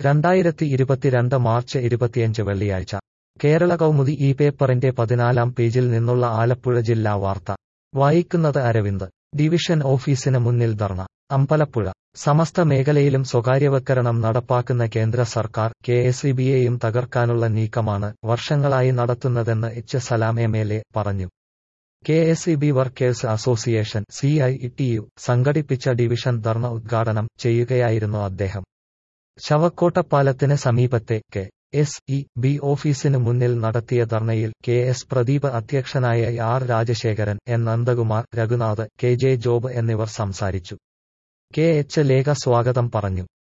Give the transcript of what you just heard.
രണ്ടായിരത്തി ഇരുപത്തിരണ്ട് മാർച്ച് ഇരുപത്തിയഞ്ച് വെള്ളിയാഴ്ച കേരള കൗമുദി ഈ പേപ്പറിന്റെ പതിനാലാം പേജിൽ നിന്നുള്ള ആലപ്പുഴ ജില്ലാ വാർത്ത വായിക്കുന്നത് അരവിന്ദ് ഡിവിഷൻ ഓഫീസിന് മുന്നിൽ ധർണ അമ്പലപ്പുഴ സമസ്ത മേഖലയിലും സ്വകാര്യവൽക്കരണം നടപ്പാക്കുന്ന കേന്ദ്ര സർക്കാർ കെ എസ് ഇ ബിയെയും തകർക്കാനുള്ള നീക്കമാണ് വർഷങ്ങളായി നടത്തുന്നതെന്ന് H Salam M L A പറഞ്ഞു K S E B workers association C I T U സംഘടിപ്പിച്ച ഡിവിഷൻ ധർണ ഉദ്ഘാടനം ചെയ്യുകയായിരുന്നു അദ്ദേഹം ശവക്കോട്ടപ്പാലത്തിന് സമീപത്തെ കെ എസ് ഇ ബി ഓഫീസിന് മുന്നിൽ നടത്തിയ ധർണയിൽ കെ എസ് പ്രദീപ് അധ്യക്ഷനായ R Rajasekharan N Nandakumar Raghunath K J Job എന്നിവർ സംസാരിച്ചു കെ എച്ച് ലേഖ സ്വാഗതം പറഞ്ഞു